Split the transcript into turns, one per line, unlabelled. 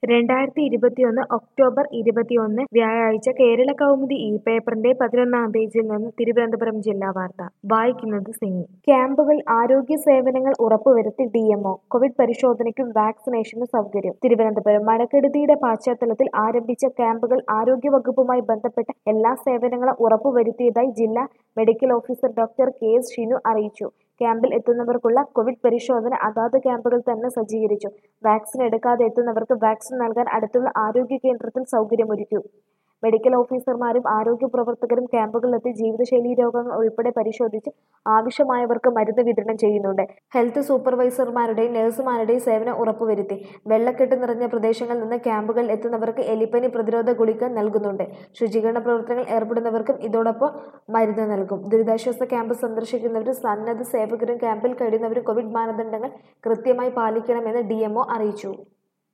രണ്ടായിരത്തി ഇരുപത്തിയൊന്ന് ഒക്ടോബർ ഇരുപത്തിയൊന്ന് വ്യാഴാഴ്ച കേരള കൗമുദി ഈ പേപ്പറിന്റെ പതിനൊന്നാം പേജിൽ നിന്ന് തിരുവനന്തപുരം ജില്ലാ വാർത്ത വായിക്കുന്നത് സിനി ക്യാമ്പുകൾ ആരോഗ്യ സേവനങ്ങൾ ഉറപ്പുവരുത്തി ഡിഎംഒ കോവിഡ് പരിശോധനയ്ക്കും വാക്സിനേഷനും സൗകര്യം തിരുവനന്തപുരം മഴക്കെടുതിയുടെ പശ്ചാത്തലത്തിൽ ആരംഭിച്ച ക്യാമ്പുകൾ ആരോഗ്യവകുപ്പുമായി ബന്ധപ്പെട്ട എല്ലാ സേവനങ്ങളും ഉറപ്പുവരുത്തിയതായി ജില്ലാ medical officer doctor K S Shinu അറിയിച്ചു ക്യാമ്പിൽ എത്തുന്നവർക്കുള്ള കോവിഡ് പരിശോധന അതാത് ക്യാമ്പുകൾ തന്നെ സജ്ജീകരിച്ചു വാക്സിൻ എടുക്കാതെ എത്തുന്നവർക്ക് വാക്സിൻ നൽകാൻ അടുത്തുള്ള ആരോഗ്യ കേന്ദ്രത്തിൽ സൗകര്യമൊരുക്കി മെഡിക്കൽ ഓഫീസർമാരും ആരോഗ്യ പ്രവർത്തകരും ക്യാമ്പുകളിലെത്തി ജീവിതശൈലീ രോഗങ്ങൾ ഉൾപ്പെടെ പരിശോധിച്ച് ആവശ്യമായവർക്ക് മരുന്ന് വിതരണം ചെയ്യുന്നുണ്ട് ഹെൽത്ത് സൂപ്പർവൈസർമാരുടെയും നഴ്സുമാരുടെയും സേവനം ഉറപ്പുവരുത്തി വെള്ളക്കെട്ട് നിറഞ്ഞ പ്രദേശങ്ങളിൽ നിന്ന് ക്യാമ്പുകളിൽ എത്തുന്നവർക്ക് എലിപ്പനി പ്രതിരോധ ഗുളിക നൽകുന്നുണ്ട് ശുചീകരണ പ്രവർത്തനങ്ങൾ ഏർപ്പെടുന്നവർക്കും ഇതോടൊപ്പം മരുന്ന് നൽകും ദുരിതാശ്വാസ ക്യാമ്പ് സന്ദർശിക്കുന്നവരും സന്നദ്ധ സേവകരും ക്യാമ്പിൽ കഴിയുന്നവരും കോവിഡ് മാനദണ്ഡങ്ങൾ കൃത്യമായി പാലിക്കണമെന്ന് ഡി അറിയിച്ചു